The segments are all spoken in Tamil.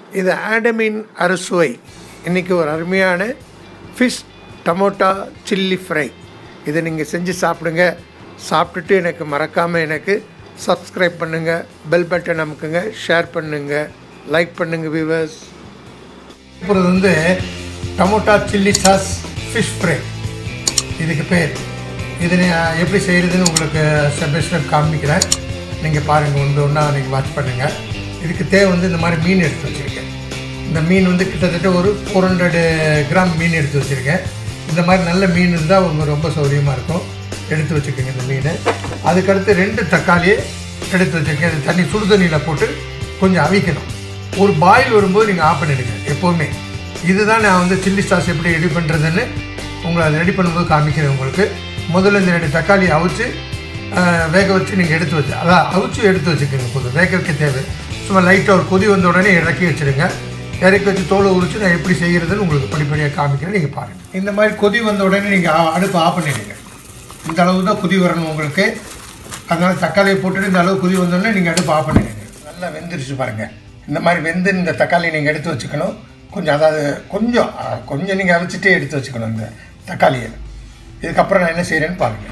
இது ஆடமின் அறுசுவை இன்றைக்கி ஒரு அருமையான ஃபிஷ் டமோட்டா சில்லி ஃப்ரை இதை நீங்கள் செஞ்சு சாப்பிடுங்க சாப்பிட்டுட்டு எனக்கு மறக்காமல் எனக்கு சப்ஸ்கிரைப் பண்ணுங்கள் பெல் பட்டன் அமுக்குங்க ஷேர் பண்ணுங்கள் லைக் பண்ணுங்கள் வியூவர்ஸ் இப்போ வந்து tomato chilli sauce fish fry இதுக்கு பேர் இது நான் எப்படி செய்கிறதுன்னு உங்களுக்கு ஸ்டெப் பை ஸ்டெப் காமிக்கிறேன் நீங்கள் பாருங்கள் ஒன்று ஒன்றா நீங்கள் வாட்ச் பண்ணுங்கள் இதுக்கு தேவை வந்து இந்த மாதிரி மீன் எடுத்து வச்சுருக்கேன் இந்த மீன் வந்து கிட்டத்தட்ட ஒரு ஃபோர் ஹண்ட்ரடு கிராம் மீன் எடுத்து வச்சுருக்கேன் இந்த மாதிரி நல்ல மீன் இருந்தால் உங்களுக்கு ரொம்ப சௌகரியமாக இருக்கும் எடுத்து வச்சுக்கோங்க இந்த மீன் அதுக்கடுத்து ரெண்டு தக்காளியை எடுத்து வச்சுருக்கேன் அது தண்ணி சுடு தண்ணியில் போட்டு கொஞ்சம் அவிக்கணும் ஒரு பாயில் வரும்போது நீங்கள் ஆஃப் பண்ணிடுங்க எப்போவுமே இதுதான் நான் வந்து சில்லி சாஸ் எப்படி ரெடி பண்ணுறதுன்னு உங்களை அதை ரெடி பண்ணும்போது காமிக்கிறேன் உங்களுக்கு முதல்ல இந்த ரெண்டு தக்காளியை அவிச்சு ஆஹ், வேக வச்சு நீங்கள் எடுத்து வச்சு அதான் அவிச்சு எடுத்து வச்சுக்கோங்க போதும் வேக வைக்க தேவை சும்மா லைட்டாக ஒரு கொதி வந்த உடனே இறக்கி வச்சுருங்க இறக்கி வச்சு தோலை உரிச்சு நான் எப்படி செய்கிறதுன்னு உங்களுக்கு படிப்படியாக காமிக்கிறேன் நீங்கள் பாருங்கள் இந்த மாதிரி கொதி வந்த உடனே நீங்கள் அடுப்பு ஆஃப் பண்ணிடுங்க இந்த அளவு தான் கொதி வரணும் உங்களுக்கு அதனால் தக்காளியை போட்டுட்டு இந்த அளவு கொதி வந்தோடனே நீங்கள் அடுப்பு ஆஃப் பண்ணிடுங்க நல்லா வெந்துருச்சு பாருங்கள் இந்த மாதிரி வெந்து இந்த தக்காளியை நீங்கள் எடுத்து வச்சுக்கணும் கொஞ்சம் அதாவது கொஞ்சம் ஆ, கொஞ்சம் நீங்கள் அவிச்சிட்டே எடுத்து வச்சுக்கணும் இந்த தக்காளியை இதுக்கப்புறம் நான் என்ன செய்கிறேன்னு பாருங்கள்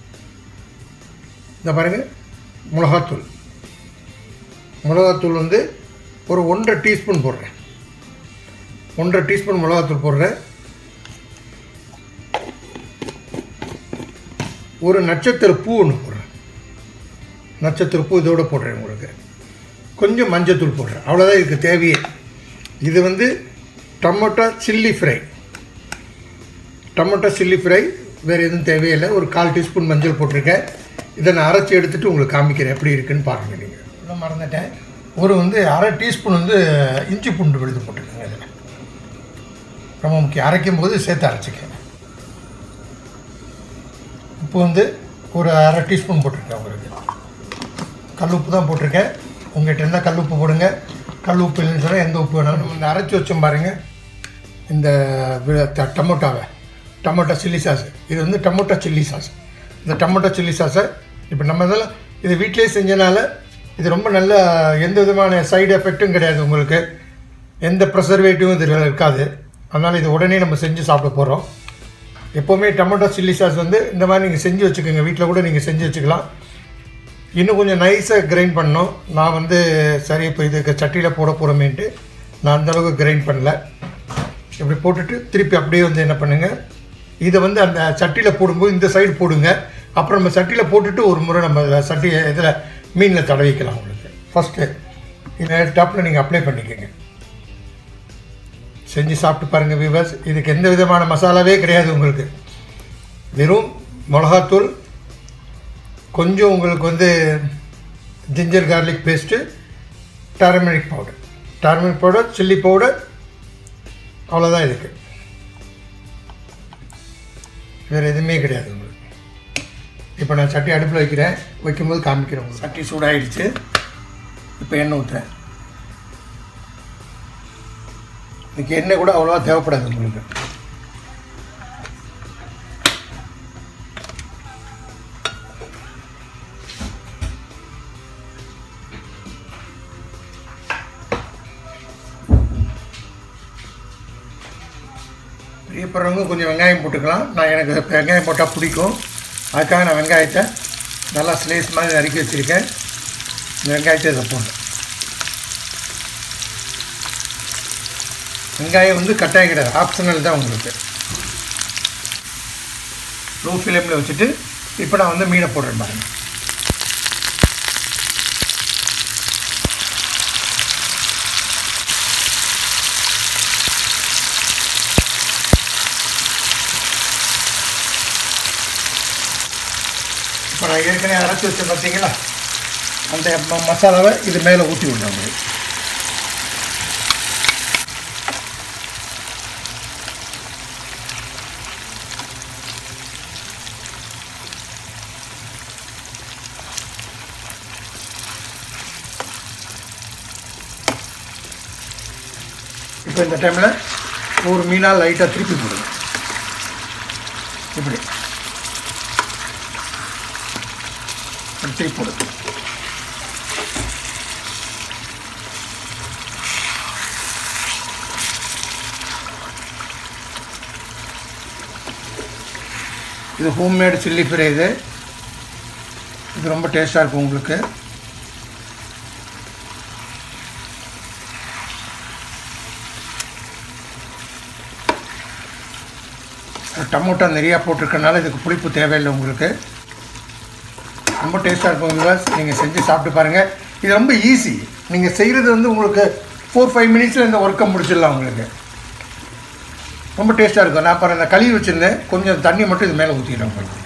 இந்த பாருங்கள் மிளகாத்தூள் மிளகாத்தூள் வந்து ஒரு ஒன்றரை டீஸ்பூன் போடுறேன் ஒன்றரை டீஸ்பூன் மிளகாத்தூள் போடுறேன் ஒரு நட்சத்திர பூ ஒன்று போடுறேன் நட்சத்திர பூ இதோட போடுறேன் உங்களுக்கு கொஞ்சம் மஞ்சத்தூள் போடுறேன் அவ்வளோதான் இதுக்கு தேவையே இது வந்து tomato chilli fry tomato chilli fry வேறு எதுவும் தேவையில்லை ஒரு கால் டீஸ்பூன் மஞ்சள் போட்டிருக்கேன் இதை நான் அரைச்சி எடுத்துகிட்டு உங்களுக்கு காமிக்கிறேன் எப்படி இருக்குன்னு பாருங்கள் நீங்கள் இன்னும் மறந்துட்டேன் ஒரு வந்து அரை டீஸ்பூன் வந்து இஞ்சி பூண்டு விழுது போட்டிருக்கேங்க இதில் ரொம்ப முக்கியம் அரைக்கும் போது சேர்த்து அரைச்சிக்க உப்பு வந்து ஒரு அரை டீஸ்பூன் போட்டிருக்கேன் உங்களுக்கு கல் உப்பு தான் போட்டிருக்கேன் உங்கள்கிட்ட இருந்தால் கல் உப்பு போடுங்க கல் உப்பு இல்லைன்னு சொன்னால் எந்த உப்பு வேணாலும் நம்ம இந்த அரைச்சி வச்சோம் பாருங்க இந்த வி- ட- டமோட்டாவை டமோட்டா சில்லி சாஸ் இது வந்து டமோட்டா சில்லி சாஸ் இந்த டமோட்டா சில்லி சாஸை இப்போ நம்ம இதெல்லாம் இது வீட்டிலேயே செஞ்சனால இது ரொம்ப நல்ல எந்த விதமான சைடு எஃபெக்ட்டும் கிடையாது உங்களுக்கு எந்த ப்ரெசர்வேட்டிவும் இதில் இருக்காது அதனால் இது உடனே நம்ம செஞ்சு சாப்பிட போகிறோம் எப்போவுமே டொமேட்டோ சில்லி சாஸ் வந்து இந்த மாதிரி நீங்கள் செஞ்சு வச்சுக்கோங்க வீட்டில் கூட நீங்கள் செஞ்சு வச்சுக்கலாம் இன்னும் கொஞ்சம் நைஸாக கிரைண்ட் பண்ணோம் நான் வந்து சரி இப்போ இதுக்கு சட்டியில் போட போகிறோமேன்ட்டு நான் அந்த அளவுக்கு கிரைண்ட் பண்ணல இப்படி போட்டுட்டு திருப்பி அப்படியே வந்து என்ன பண்ணுங்கள் இதை வந்து அந்த சட்டியில் போடும்போது இந்த சைடு போடுங்க அப்புறம் நம்ம சட்டியில் போட்டுட்டு ஒரு முறை நம்ம இதில் சட்டி இதில் மீனில் தடவிக்கலாம் உங்களுக்கு ஃபஸ்ட்டு இதை டாப்பில் நீங்கள் அப்ளை பண்ணிக்கோங்க செஞ்சு சாப்பிட்டு பாருங்கள் விவர்ஸ் இதுக்கு எந்த விதமான மசாலாவே கிடையாது உங்களுக்கு வெறும் மிளகாத்தூள் கொஞ்சம் உங்களுக்கு வந்து ginger garlic paste turmeric powder turmeric powder chilli powder அவ்வளோதான் இதுக்கு வேறு எதுவுமே கிடையாது உங்களுக்கு இப்போ நான் சட்டி அடுப்பில் வைக்கிறேன் வைக்கும்போது காமிக்கிறேன் உங்களுக்கு. சட்டி சூடாயிடுச்சு இப்போ எண்ணெய் ஊற்றுறேன் இதுக்கு எண்ணெய் கூட அவ்வளோவா தேவைப்படாது உங்களுக்கு பிரியப்படுறவங்க கொஞ்சம் வெங்காயம் போட்டுக்கலாம் நான் எனக்கு வெங்காயம் போட்டால் பிடிக்கும் அதுக்காக நான் வெங்காயத்தை நல்லா ஸ்லைஸ் மாதிரி நறுக்கி வச்சுருக்கேன் இந்த வெங்காயத்தை இதை போடுறேன் வெங்காயம் வந்து கட்டாயம் கிடையாது ஆப்ஷனல் தான் உங்களுக்கு லோ ஃப்ளேமில் வச்சுட்டு இப்போ நான் வந்து மீனை போடுறேன் பாருங்க இப்போ நான் ஏற்கனவே அரைச்சி வச்சேன் பார்த்தீங்களா அந்த ம- மசாலாவை இது மேலே ஊற்றி விடுறேன் உங்களுக்கு இப்போ இந்த டைமில் ஒரு மீனாக லைட்டாக திருப்பி போடுங்க இப்படி இப்படி திருப்பி போடுங்க இது ஹோம்மேடு சில்லி ஃப்ரை இது இது ரொம்ப டேஸ்ட்டாக இருக்கும் உங்களுக்கு டமோட்டா நிறையா போட்டிருக்கனால இதுக்கு புளிப்பு தேவையில்லை உங்களுக்கு ரொம்ப டேஸ்ட்டாக இருக்கும் விவாஸ் நீங்கள் செஞ்சு சாப்பிட்டு பாருங்கள் இது ரொம்ப ஈஸி நீங்கள் செய்கிறது வந்து உங்களுக்கு ஃபோர் ஃபைவ் மினிட்ஸில் இந்த ஒர்க்கை முடிச்சிடலாம் உங்களுக்கு ரொம்ப டேஸ்ட்டாக இருக்கும் நான் அப்புறம் இந்த கழுவி வச்சுருந்தேன் கொஞ்சம் தண்ணி மட்டும் இது மேலே ஊற்றிடுறேன் உங்களுக்கு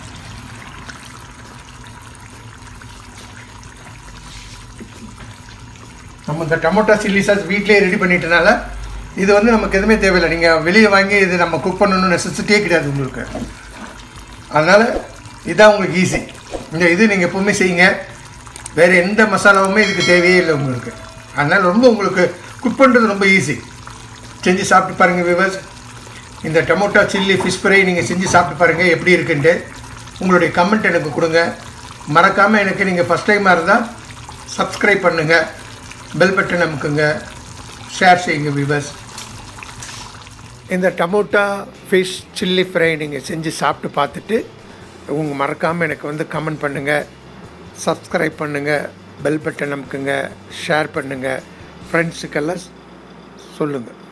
நம்ம இந்த டொமேட்டோ சில்லி சாஸ் வீட்டிலேயே ரெடி பண்ணிட்டனால இது வந்து நமக்கு எதுவுமே தேவையில்லை நீங்கள் வெளியே வாங்கி இது நம்ம குக் பண்ணணும்னு நெசசிட்டியே கிடையாது உங்களுக்கு அதனால் இதான் உங்களுக்கு ஈஸி இந்த இது நீங்கள் எப்பவுமே செய்யுங்க வேறு எந்த மசாலாவுமே இதுக்கு தேவையே இல்லை உங்களுக்கு அதனால் ரொம்ப உங்களுக்கு குக் பண்ணுறது ரொம்ப ஈஸி செஞ்சு சாப்பிட்டு பாருங்கள் விவர்ஸ் இந்த டொமேட்டோ சில்லி ஃபிஷ் ஃப்ரை நீங்கள் செஞ்சு சாப்பிட்டு பாருங்கள் எப்படி இருக்குன்ட்டு உங்களுடைய கமெண்ட் எனக்கு கொடுங்க மறக்காமல் எனக்கு நீங்கள் ஃபஸ்ட் டைமாக இருந்தால் சப்ஸ்கிரைப் பண்ணுங்கள் பெல் பட்டன் அமுக்குங்க ஷேர் செய்யுங்க விவர்ஸ் இந்த டமோட்டா ஃபிஷ் சில்லி ஃப்ரை நீங்கள் செஞ்சு சாப்பிட்டு பார்த்துட்டு உங்கள் மறக்காமல் எனக்கு வந்து கமெண்ட் பண்ணுங்கள் சப்ஸ்கிரைப் பண்ணுங்கள் பெல் பட்டன் அமுக்குங்க ஷேர் பண்ணுங்கள் ஃப்ரெண்ட்ஸுக்கெல்லாம் சொல்லுங்கள்